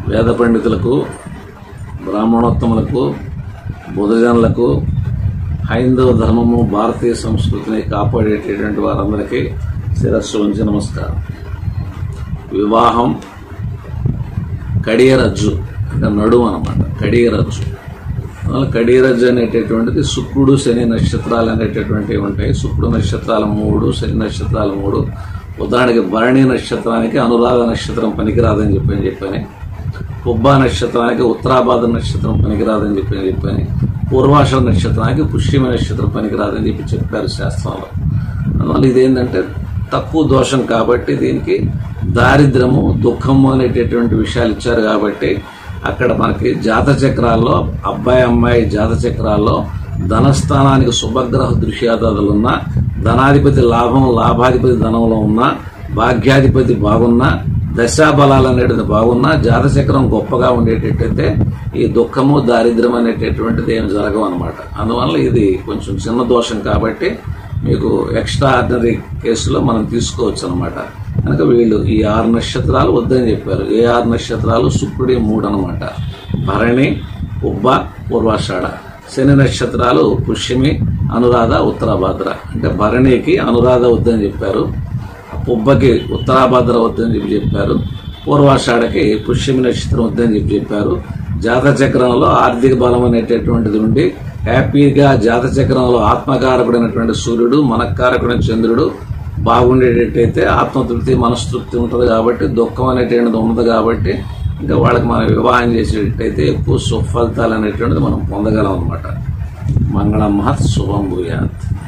వేద పండితులకు బ్రాహ్మణోత్తములకు బుధజనులకు హైందవ ధర్మము భారతీయ సంస్కృతిని కాపాడేటటువంటి వారందరికీ శిరస్సు ఉంచి నమస్కారం వివాహం కడియరజ్జు అంటే నడుము అనమాట కడియరజ్జు అందువల్ల కడియరజ్జు అనేటటువంటిది శుక్రుడు శని నక్షత్రాలు అనేటటువంటివి ఉంటాయి శుక్రుడు నక్షత్రాలు మూడు శని నక్షత్రాలు మూడు ఉదాహరణకి భరణి నక్షత్రానికి అనురాధ నక్షత్రం పనికిరాదని చెప్పని చెప్పని పుబ్బా నక్షత్రానికి ఉత్తరాభాద నక్షత్రం పనికిరాదని చెప్పి చెప్పని పూర్వాష నక్షత్రానికి పుష్యమ నక్షత్రం పనికిరాదని చెప్పి చెప్పారు శాస్త్రంలో అందువల్ల ఇదేంటంటే తక్కువ దోషం కాబట్టి దీనికి దారిద్రము దుఃఖము అనేటటువంటి విషయాలు ఇచ్చారు కాబట్టి అక్కడ మనకి జాత చక్రాల్లో అబ్బాయి అమ్మాయి జాత చక్రాల్లో ధనస్థానానికి శుభగ్రహ దృశ్యాదాదులు ఉన్నా ధనాధిపతి లాభం లాభాధిపతి ధనంలో ఉన్నా భాగ్యాధిపతి బాగున్నా దశాబలాలు అనేటిది బాగున్నా జాతచక్రం గొప్పగా ఉండేటట్టయితే ఈ దుఃఖము దారిద్ర్యం అనేటటువంటిది ఏమి జరగవు అనమాట అందువల్ల ఇది కొంచెం చిన్న దోషం కాబట్టి మీకు ఎక్స్ట్రా ఆర్డినరీ కేసులో మనం తీసుకోవచ్చు అనమాట కనుక వీళ్ళు ఈ ఆరు నక్షత్రాలు వద్దని చెప్పారు ఏ ఆరు నక్షత్రాలు శుక్రుడి మూడు అనమాట భరణి ఉబ్బ పూర్వాషాఢ శని నక్షత్రాలు పుష్యమి అనురాధ ఉత్తరాభాద్ర అంటే భరణికి అనురాధ వద్దని చెప్పారు పుబ్బకి ఉత్తరాభాద్ర వద్దని చెప్పి చెప్పారు పూర్వాషాఢకి పుష్యమి నక్షత్రం వద్దని చెప్పి చెప్పారు జాత చక్రంలో ఆర్థిక బలం అనేటటువంటిది ఉండి హ్యాపీగా జాత చక్రంలో ఆత్మకారకుడైనటువంటి సూర్యుడు మనకారకుడైన చంద్రుడు బాగుండేటట్టయితే ఆత్మతృప్తి మనస్తృప్తి ఉంటుంది కాబట్టి దుఃఖం అనేటువంటిది ఉండదు కాబట్టి ఇంకా వాళ్ళకి మనం వివాహం చేసేటట్టయితే ఎక్కువ సుఫలితాలు అనేటువంటిది మనం పొందగలం అనమాట మంగళ మహత్ శుభం భూయాత్